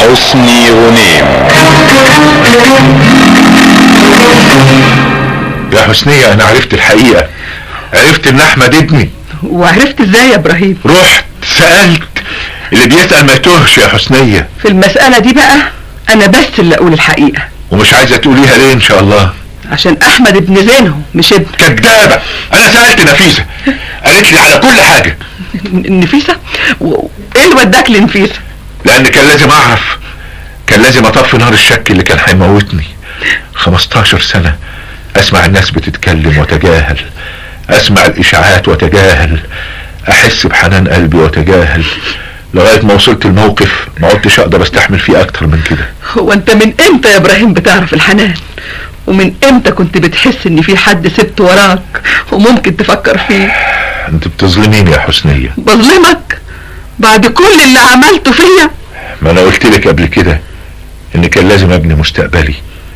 حسني غنيم يا حسنية انا عرفت الحقيقة عرفت ان احمد ابني وعرفت ازاي يا ابراهيم رحت سألت اللي بيسأل ما يتوهش يا حسنية في المسألة دي بقى انا بس اللي اقول الحقيقة ومش عايزة تقوليها ليه ان شاء الله عشان احمد ابن زينهم مش ابن كدابة انا سألت نفيسة قالت لي على كل حاجة نفيسة و- ايه اللي وداك لنفيسة لان كان لازم اعرف كان لازم اطفي نار الشك اللي كان هيموتني 15 سنة اسمع الناس بتتكلم وتجاهل اسمع الاشاعات وتجاهل احس بحنان قلبي وتجاهل لغاية ما وصلت الموقف ما عدتش اقدر استحمل فيه اكتر من كده هو انت من امتى يا ابراهيم بتعرف الحنان ومن امتى كنت بتحس ان في حد سبت وراك وممكن تفكر فيه انت بتظلميني يا حسنية بظلمك بعد كل اللي عملته فيا ما انا قلت لك قبل كده ان كان لازم ابني مستقبلي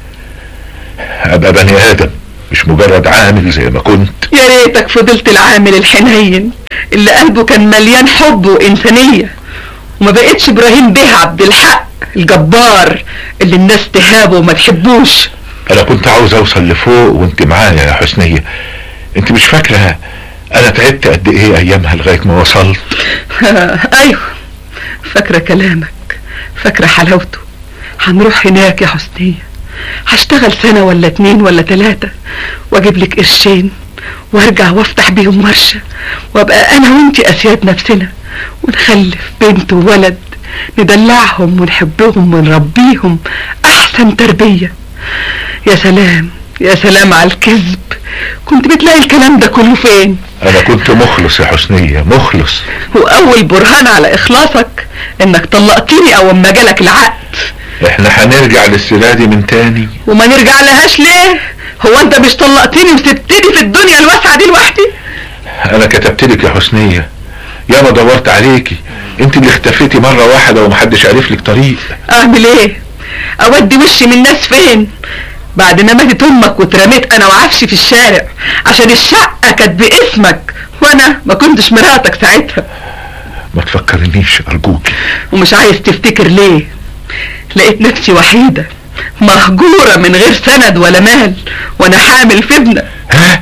ابقى بني ادم مش مجرد عامل زي ما كنت يا ريتك فضلت العامل الحنين اللي قلبه كان مليان حب وإنسانية وما بقتش إبراهيم بيه عبد الحق الجبار اللي الناس تهابه وما تحبوش انا كنت عاوز اوصل لفوق وانت معايا يا حسنية انت مش فاكرة انا تعبت قد ايه ايامها لغاية ما وصلت أيوه فاكرة كلامك فاكرة حلاوته هنروح هناك يا حسنية هشتغل سنة ولا اتنين ولا تلاتة واجيب لك قرشين وارجع وافتح بيهم ورشة وابقى انا وانتي اسياد نفسنا ونخلف بنت وولد ندلعهم ونحبهم ونربيهم احسن تربية يا سلام يا سلام على الكذب كنت بتلاقي الكلام ده كله فين انا كنت مخلص يا حسنية مخلص واول برهان على اخلاصك انك طلقتني اول ما جالك العقد احنا هنرجع للسيرة دي من تاني وما نرجع لهاش ليه هو انت مش طلقتني وسبتني في الدنيا الواسعه دي لوحدي انا كتبت لك يا حسنية ياما دورت عليكي انت اللي اختفيتي مرة واحدة ومحدش عارف لك طريق اعمل ايه اودي وشي من الناس فين بعد ما ماتت امك واترميت انا وعفشي في الشارع عشان الشقه كانت باسمك وانا ما كنتش مراتك ساعتها ما تفكرنيش ارجوكي ومش عايز تفتكر ليه لقيت نفسي وحيدة مهجورة من غير سند ولا مال وانا حامل في ابنك ها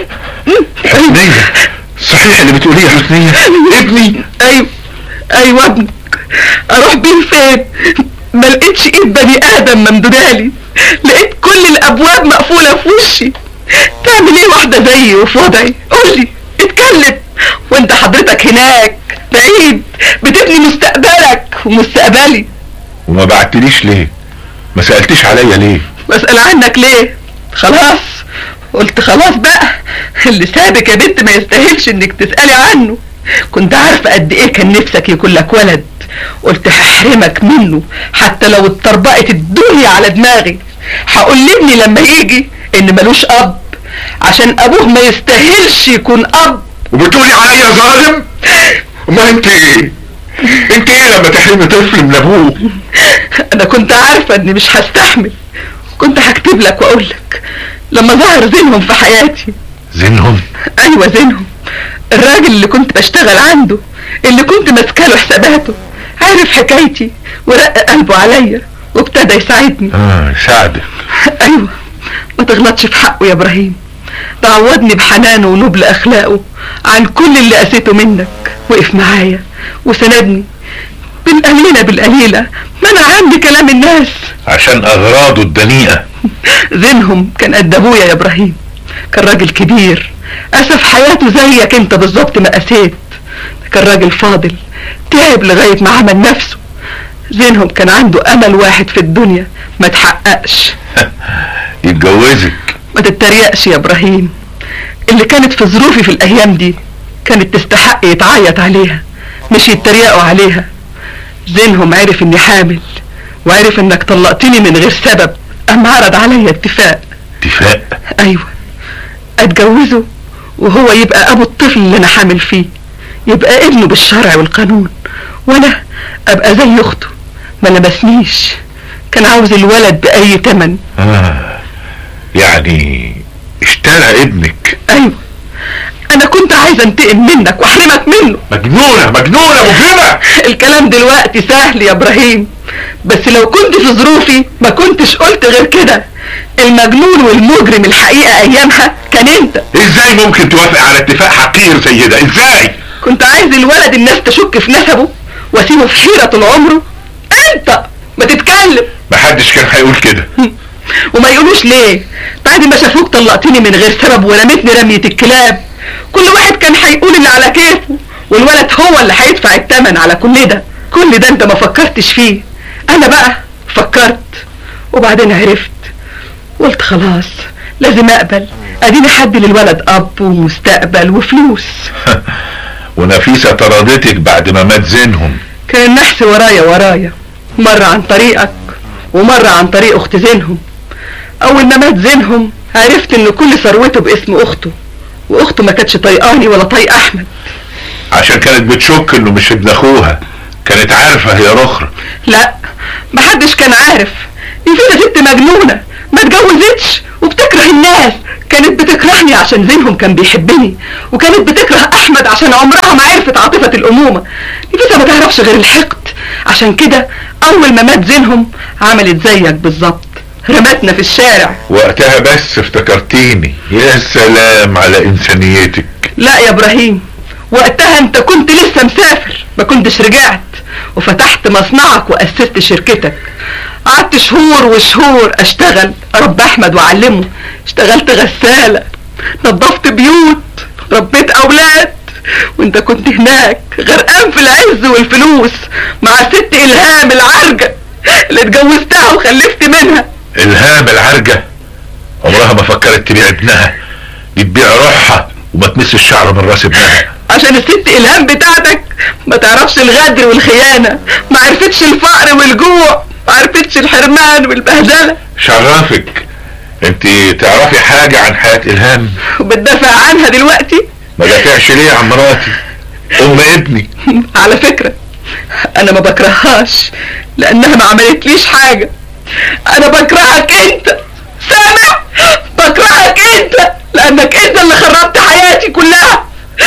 حسنية صحيح اللي بتقوليه يا حسنية ابني ايوه ايوه ابنك اروح بيه فين ما لقيتش ايد بني ادم ممدودالي لقيت كل الابواب مقفولة في وشي تعمل ايه واحدة زيي وفي وضعي قولي اتكلم وانت حضرتك هناك بعيد بتبني مستقبلك ومستقبلي وما بعتليش ليه ما سألتيش عليا ليه بسأل عنك ليه خلاص قلت خلاص بقى اللي سابك يا بنت ما يستاهلش انك تسألي عنه كنت عارفة قد ايه كان نفسك يكون لك ولد قلت هحرمك منه حتى لو اتطربقت الدنيا على دماغي هقول لابني لما يجي ان ملوش اب عشان ابوه ما يستاهلش يكون اب وبتقولي عليا ظالم ما انت ايه انت ايه لما تحرمي طفل من ابوه انا كنت عارفة اني مش هستحمل كنت هكتب لك واقول لك لما ظهر زينهم في حياتي زينهم ايوه زينهم الراجل اللي كنت بشتغل عنده اللي كنت ماسكاله حساباته عارف حكايتي ورق قلبه عليا وابتدى يساعدني اه ساعدك ايوه ما تغلطش في حقه يا ابراهيم تعوضني بحنانه ونبل اخلاقه عن كل اللي قسيته منك وقف معايا وسندني بالقليلة بالقليلة منع عني كلام الناس عشان اغراضه الدنيئة زينهم كان قد ابويا يا ابراهيم كان راجل كبير اسف حياته زيك انت بالظبط ما قسيت كان راجل فاضل تعب لغاية ما عمل نفسه زينهم كان عنده امل واحد في الدنيا ما تحققش يتجوزك ما تتريقش يا ابراهيم اللي كانت في ظروفي في الايام دي كانت تستحق يتعيط عليها مش يتريقوا عليها زينهم عرف اني حامل وعرف انك طلقتني من غير سبب ام عرض عليا اتفاق اتفاق ايوه اتجوزه وهو يبقى ابو الطفل اللي انا حامل فيه يبقى ابنه بالشرع والقانون وانا ابقى زي اخته ما لمسنيش كان عاوز الولد باي تمن آه. يعني اشترى ابنك ايوه انا كنت عايزه انتقم منك واحرمك منه مجنونة مجنونة مجرمة الكلام دلوقتي سهل يا ابراهيم بس لو كنت في ظروفي ما كنتش قلت غير كده المجنون والمجرم الحقيقة ايامها كان انت ازاي ممكن توافق على اتفاق حقير زي ده ازاي كنت عايز الولد الناس تشك في نسبه واسيبه في حيرة طول عمره انت ما تتكلم محدش كان هيقول كده وما يقولوش ليه بعد ما شافوك طلقتني من غير سبب ورميتني رمية الكلاب كل واحد كان هيقول اللي على كيفه والولد هو اللي هيدفع الثمن على كل ده كل ده انت ما فكرتش فيه انا بقى فكرت وبعدين عرفت قلت خلاص لازم اقبل اديني حد للولد اب ومستقبل وفلوس ونفيسة طردتك بعد ما مات زينهم كان النحس ورايا ورايا مرة عن طريقك ومرة عن طريق اخت زينهم اول ما مات زينهم عرفت ان كل ثروته باسم اخته واخته ما كانتش طايقاني ولا طايق احمد عشان كانت بتشك انه مش ابن اخوها كانت عارفة هي رخرة لا محدش كان عارف يفيدة ست مجنونة ما اتجوزتش وبتكره الناس كانت بتكرهني عشان زينهم كان بيحبني وكانت بتكره احمد عشان عمرها ما عرفت عاطفة الامومة نفسها ما تعرفش غير الحقد عشان كده اول ما مات زينهم عملت زيك بالظبط رمتنا في الشارع وقتها بس افتكرتيني يا سلام على انسانيتك لا يا ابراهيم وقتها انت كنت لسه مسافر ما كنتش رجعت وفتحت مصنعك واسست شركتك قعدت شهور وشهور اشتغل اربي احمد واعلمه اشتغلت غسالة نظفت بيوت ربيت اولاد وانت كنت هناك غرقان في العز والفلوس مع الست الهام العرجة اللي اتجوزتها وخلفت منها الهام العرجة عمرها ما فكرت تبيع ابنها دي تبيع روحها وما تمس الشعر من راس ابنها عشان الست الهام بتاعتك ما تعرفش الغدر والخيانة ما عرفتش الفقر والجوع ما عرفتش الحرمان والبهدلة شرفك انت تعرفي حاجة عن حياة الهام وبتدافع عنها دلوقتي ما دافعش ليه عن مراتي ام ابني على فكرة انا ما بكرههاش لانها ما عملتليش حاجة انا بكرهك انت سامع بكرهك انت لانك انت اللي خربت حياتي كلها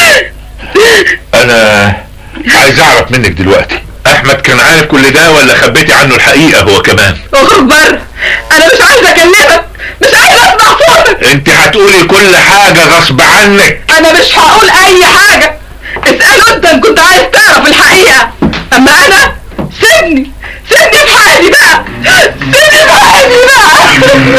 انا عايز اعرف منك دلوقتي احمد كان عارف كل ده ولا خبيتي عنه الحقيقة هو كمان اخرج بره انا مش عايزه اكلمك مش عايزه اسمع صوتك انت هتقولي كل حاجة غصب عنك انا مش هقول اي حاجة اسأله انت ان كنت عايز تعرف الحقيقة اما انا